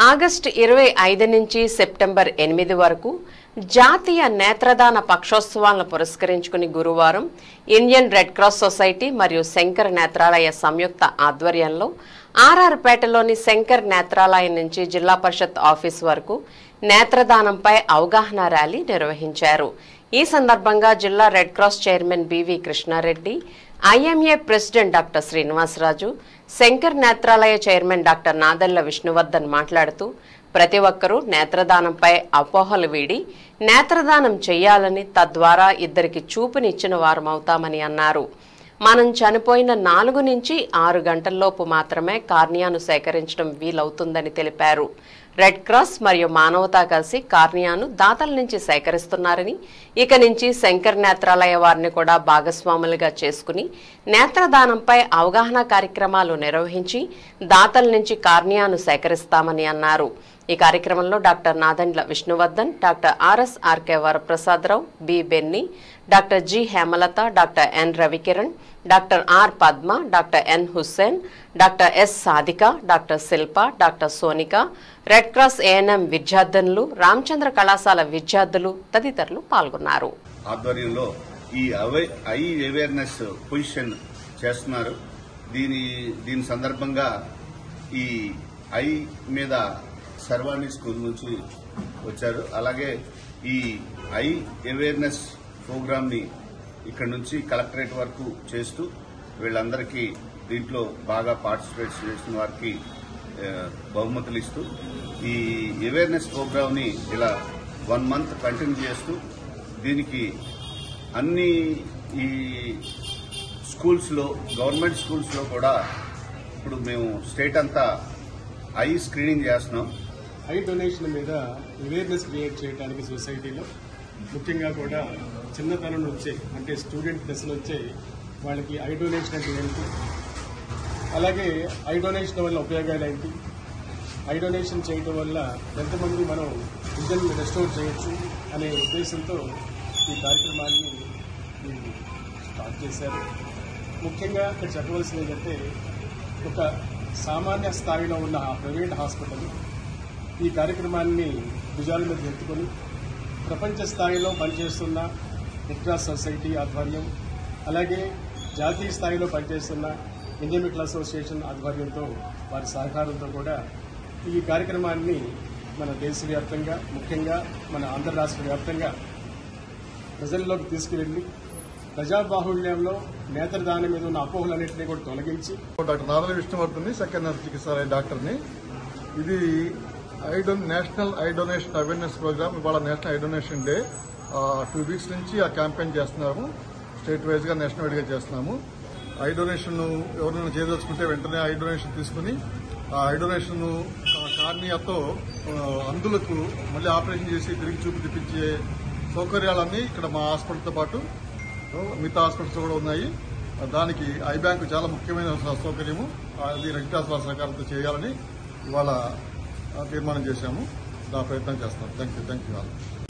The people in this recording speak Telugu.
ఆగస్టు ఇరవై ఐదు నుంచి సెప్టెంబర్ ఎనిమిది వరకు జాతీయ నేత్రదాన పక్షోత్సవాలను పురస్కరించుకుని గురువారం ఇండియన్ రెడ్ క్రాస్ సొసైటీ మరియు శంకర్ నేత్రాలయ సంయుక్త ఆధ్వర్యంలో ఆర్ఆర్పేటలోని శంకర్ నేత్రాలయం నుంచి జిల్లా పరిషత్ ఆఫీస్ వరకు నేత్రదానంపై అవగాహన ర్యాలీ నిర్వహించారు ఈ సందర్భంగా జిల్లా red cross chairman B V Krishna Reddy IMA president doctor Srinivasa Raju Shankar Netralaya chairman doctor Nadella Vishnuvardhan మాట్లాడుతూ ప్రతి ఒక్కరూ నేత్రదానంపై అపోహలు వీడి నేత్రదానం చేయాలని తద్వారా ఇద్దరికి చూపునిచ్చిన వారమవుతామని అన్నారు మనం చనిపోయిన నాలుగు నుంచి ఆరు గంటల్లోపు మాత్రమే కార్నియాను సేకరించడం వీలవుతుందని తెలిపారు రెడ్ క్రాస్ మరియు మానవతా కలిసి కార్నియాను దాతల నుంచి సేకరిస్తున్నారని ఇక నుంచి శంకర్ నేత్రాలయ వారిని కూడా భాగస్వాములుగా చేసుకుని నేత్రదానంపై అవగాహన కార్యక్రమాలు నిర్వహించి దాతల నుంచి కార్నియాను సేకరిస్తామని అన్నారు ఈ కార్యక్రమంలో doctor Nadendla Vishnuvardhan doctor RS RK Varaprasada Rao B Benny doctor G Hemalatha doctor N Ravikiran doctor R Padma doctor N Hussain doctor S Sadika doctor Shilpa doctor Sonika red cross ANM విద్యార్థినులు రామచంద్ర కళాశాల విద్యార్థులు తదితరులు పాల్గొన్నారు ఆధ్వర్యంలో ఈ అవే ఐ అవేర్నెస్ పొజిషన్ చేస్తున్నారు దీని దీని సందర్భంగా ఈ ఐ మీద సర్వాణి స్కూల్ నుంచి వచ్చారు అలాగే ఈ ఐ అవేర్నెస్ ప్రోగ్రామ్ ని ఇక్కడ నుంచి కలెక్టరేట్ వరకు చేస్తూ వీళ్ళందరికీ దీంట్లో బాగా పార్టిసిపేట్ చేసిన వారికి ఆ, బహుమతులు ఇస్తూ ఈ అవేర్నెస్ ప్రోగ్రామ్ ని ఇలా వన్ మంత్ కంటిన్యూ చేస్తూ దీనికి అన్ని ఈ స్కూల్స్ లో గవర్నమెంట్ స్కూల్స్ లో కూడా ఇప్పుడు మేము స్టేట్ అంతా ఐ స్క్రీనింగ్ చేస్తున్నాం ఐ డొనేషన్ మీద అవేర్నెస్ క్రియేట్ చేయడానికి సొసైటీలో ముఖ్యంగా కూడా చిన్నతనం నుంచే అంటే స్టూడెంట్ దశ నుంచే వాళ్ళకి ఐ డొనేషన్ అంటే ఏంటి అలాగే ఐ డొనేషన్ వల్ల ఉపయోగాలు ఏంటి ఐ డొనేషన్ చేయడం వల్ల ఎంతమంది మనం విజన్ రెస్టోర్ చేయొచ్చు అనే ఉద్దేశంతో ఈ కార్యక్రమాన్ని వీళ్ళు స్టార్ట్ చేశారు ముఖ్యంగా ఇక్కడ చెప్పవలసింది ఏంటంటే ఒక సామాన్య స్థాయిలో ఉన్న ఆ ప్రైవేట్ హాస్పిటల్ ఈ కార్యక్రమాన్ని భుజాల మీద ఎత్తుకొని ప్రపంచ స్థాయిలో పనిచేస్తున్న రెడ్ క్రాస్ సొసైటీ ఆధ్వర్యం అలాగే జాతీయ స్థాయిలో పనిచేస్తున్న ఇండియన్ మెడికల్ అసోసియేషన్ ఆధ్వర్యంతో వారి సహకారంతో కూడా ఈ కార్యక్రమాన్ని మన దేశవ్యాప్తంగా ముఖ్యంగా మన ఆంధ్ర రాష్ట్ర వ్యాప్తంగా ప్రజల్లోకి తీసుకువెళ్ళి ప్రజాబాహుళ్యంలో నేత్రదానం మీద ఉన్న అపోహలన్నింటినీ కూడా తొలగించి డాక్టర్ నారాయణ విష్ణువర్ధన్ని సెకండ్ నర్స్ చికిత్సాలయ డాక్టర్ని ఇది eye don national eye donation awareness program ఇవాళ national eye donation day two weeks నుంచి ఆ క్యాంపెయిన్ చేస్తున్నాము స్టేట్ వైజ్ గా నేషనల్ వైడ్ గా చేస్తున్నాము ఐ డొనేషన్ ఎవరైనా చేయదలుచుకుంటే వెంటనే ఐ డొనేషన్ తీసుకుని ఆ ఐ డొనేషన్ కార్నియాతో ఆ, అందులకు మళ్ళీ ఆపరేషన్ చేసి తిరిగి చూపు తెప్పించే సౌకర్యాలన్నీ ఇక్కడ మా హాస్పిటల్తో పాటు మిగతా హాస్పిటల్స్ కూడా ఉన్నాయి దానికి ఐ బ్యాంకు చాలా ముఖ్యమైన సౌకర్యము అది రెడ్ క్రాస్ వారి సహకారంతో చేయాలని ఇవాళ ఆ, తీర్మానం చేశాము దా ప్రయత్నం చేస్తాం thank you thank you all